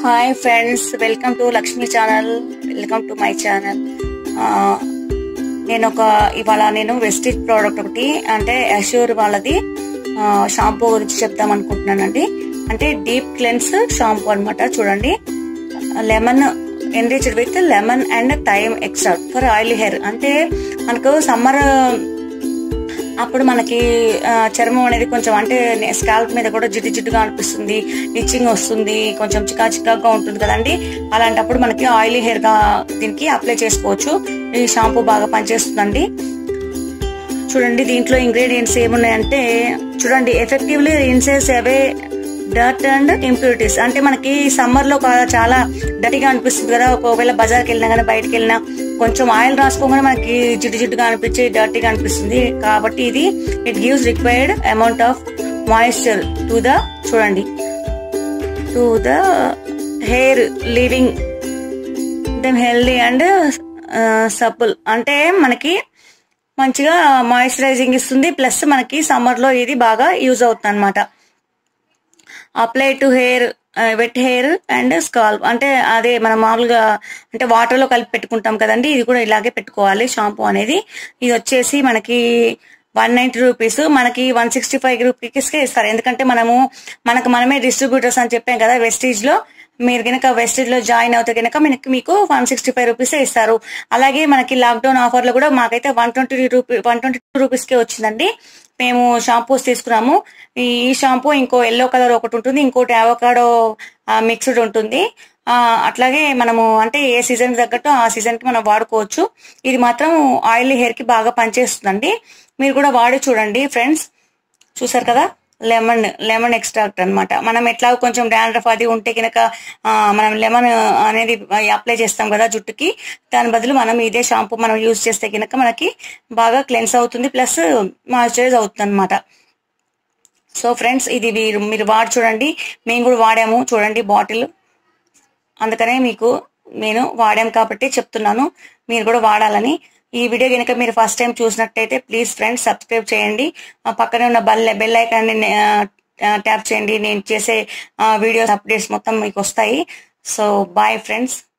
hi friends welcome to Lakshmi channel welcome to my channel నేను ఒక ఇవాళ నేను వెస్టిజ్ ప్రోడక్ట్ ఒకటి అంటే అష్యూర్ వాళ్ళది షాంపూ గురించి చెప్దాం అనుకుంటున్నానండి అంటే డీప్ క్లెన్స్ షాంపూ అన్నమాట చూడండి lemon enriched with lemon and thyme extract for oily hair అంటే మనకు సమ్మర్ అప్పుడు మనకి ఆ, చర్మం అనేది కొంచెం అంటే స్కాల్ప్ మీద కూడా జిడ్డు జిడ్డుగా అనిపిస్తుంది ఇచ్చింగ్ వస్తుంది కొంచెం చికా చికాగా ఉంటుంది కదండి అలాంటప్పుడు మనకి ఆయిలీ హెయిర్ గా దీనికి అప్లై చేసుకోవచ్చు ఈ షాంపూ బాగా పనిచేస్తుందండి చూడండి దీంట్లో ఇంగ్రీడియంట్స్ ఏమున్నాయంటే చూడండి effectively rinses away dirt and impurities అంటే మనకి సమ్మర్ లో కా- చాలా డర్టీగా అనిపిస్తుంది కదా ఒకవేళ బజార్కి వెళ్ళినా కానీ బయటకు వెళ్ళినా కొంచెం ఆయిల్ రాసుకోగానే మనకి జిడ్డు జిడ్డుగా అనిపించి డర్టీగా అనిపిస్తుంది కాబట్టి ఇది it gives required amount of moisture to the చూడండి to the hair living them healthy and supple అంటే మనకి మంచిగా మాయిశ్చరైజింగ్ ఇస్తుంది ప్లస్ మనకి సమ్మర్ లో ఇది బాగా యూజ్ అవుతుంది అనమాట apply to hair wet hair and scalp అంటే అదే మనం మామూలుగా అంటే వాటర్ లో కలిపి పెట్టుకుంటాం కదండి ఇది కూడా ఇలాగే పెట్టుకోవాలి షాంపూ అనేది ఇది వచ్చేసి మనకి వన్ నైన్టీ రూపీస్ మనకి వన్ సిక్స్టీ ఫైవ్ రూపీస్కే ఇస్తారు ఎందుకంటే మనము మనకు మనమే డిస్ట్రిబ్యూటర్స్ అని చెప్పాం కదా వెస్టీజ్ లో మీరు కనుక వెస్టీజ్ లో జాయిన్ అవుతే కనుక మనకి మీకు వన్ సిక్స్టీ ఫైవ్ రూపీస్ ఇస్తారు అలాగే మనకి లాక్డౌన్ ఆఫర్ లో కూడా మాకైతే one twenty rupee one twenty two rupees కే వచ్చిందండి మేము షాంపూస్ తీసుకున్నాము ఈ ఈ షాంపూ ఇంకో ఎల్లో కలర్ ఒకటి ఉంటుంది ఇంకోటి అవకాడో మిక్స్డ్ ఉంటుంది ఆ, అట్లాగే మనము అంటే ఏ సీజన్ తగ్గట్టు ఆ సీజన్ కి మనం వాడుకోవచ్చు ఇది మాత్రం ఆయిల్ హెయిర్ కి బాగా పనిచేస్తుందండి మీరు కూడా వాడి చూడండి ఫ్రెండ్స్ చూసారు కదా లెమన్ లెమన్ ఎక్స్ట్రాక్ట్ అన్నమాట మనం ఎట్లా కొంచెం డాండ్రఫ్ అది ఉంటే కనుక మనం లెమన్ అనేది అప్లై చేస్తాం కదా జుట్టుకి దాని బదులు మనం ఇదే షాంపూ మనం యూజ్ చేస్తే కనుక మనకి బాగా క్లెన్స్ అవుతుంది ప్లస్ మాయిశ్చరైజ్ అవుతుంది అనమాట సో ఫ్రెండ్స్ ఇది మీరు మీరు వాడి చూడండి మేము కూడా వాడాము చూడండి బాటిల్ అందుకనే మీకు నేను వాడాం కాబట్టి చెప్తున్నాను మీరు కూడా వాడాలని ఈ వీడియో కనుక మీరు ఫస్ట్ టైం చూసినట్టయితే ప్లీజ్ ఫ్రెండ్స్ సబ్స్క్రైబ్ చేయండి ఆ పక్కనే ఉన్న బెల్ బెల్ ఐకాన్ని ట్యాప్ చేయండి నేను చేసే వీడియోస్ అప్డేట్స్ మొత్తం మీకు వస్తాయి సో బాయ్ ఫ్రెండ్స్